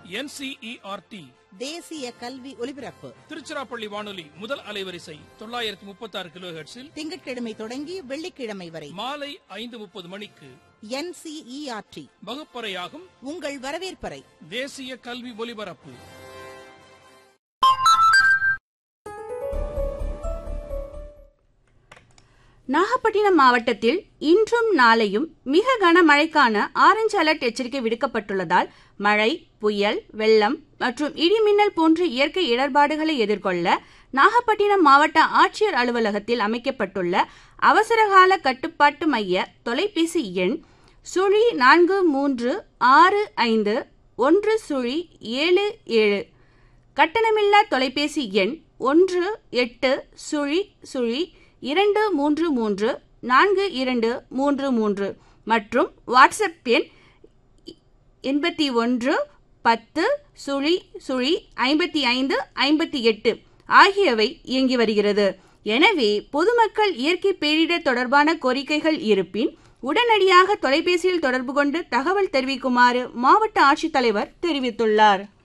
NCERT தேசிய கல்வி ஒலிபரப்பு திருச்சிராப்பள்ளி வானொலி முதல் அலைவரிசை தொள்ளாயிரத்தி முப்பத்தி ஆறு கிலோ திங்கட்கிழமை தொடங்கி வெள்ளிக்கிழமை வரை மாலை ஐந்து முப்பது மணிக்கு என்சிஇஆர்டி வகுப்பறையாகும் உங்கள் வரவேற்பறை தேசிய கல்வி ஒலிபரப்பு நாகப்பட்டினம் மாவட்டத்தில் இன்றும் நாளையும் மிக கனமழைக்கான ஆரஞ்சு அலர்ட் எச்சரிக்கை விடுக்கப்பட்டுள்ளதால் மழை புயல் வெள்ளம் மற்றும் இடிமின்னல் போன்ற இயற்கை இடர்பாடுகளை எதிர்கொள்ள நாகப்பட்டினம் மாவட்ட ஆட்சியர் அலுவலகத்தில் அமைக்கப்பட்டுள்ள அவசரகால கட்டுப்பாட்டு மைய தொலைபேசி எண் சுழி நான்கு மூன்று ஆறு ஐந்து ஒன்று சுழி ஏழு ஏழு கட்டணமில்லா தொலைபேசி எண் ஒன்று எட்டு சுழி சுழி இரண்டு மூன்று மூன்று நான்கு இரண்டு மூன்று மூன்று மற்றும் வாட்ஸ்அப் எண் எண்பத்தி ஒன்று பத்து சுழி சுழி ஐம்பத்தி ஐந்து ஐம்பத்தி எட்டு ஆகியவை இயங்கி வருகிறது எனவே பொதுமக்கள் இயற்கை பேரிடர் தொடர்பான கோரிக்கைகள் இருப்பின் உடனடியாக தொலைபேசியில் தொடர்பு கொண்டு தகவல் தெரிவிக்குமாறு மாவட்ட ஆட்சித்தலைவர் தெரிவித்துள்ளார்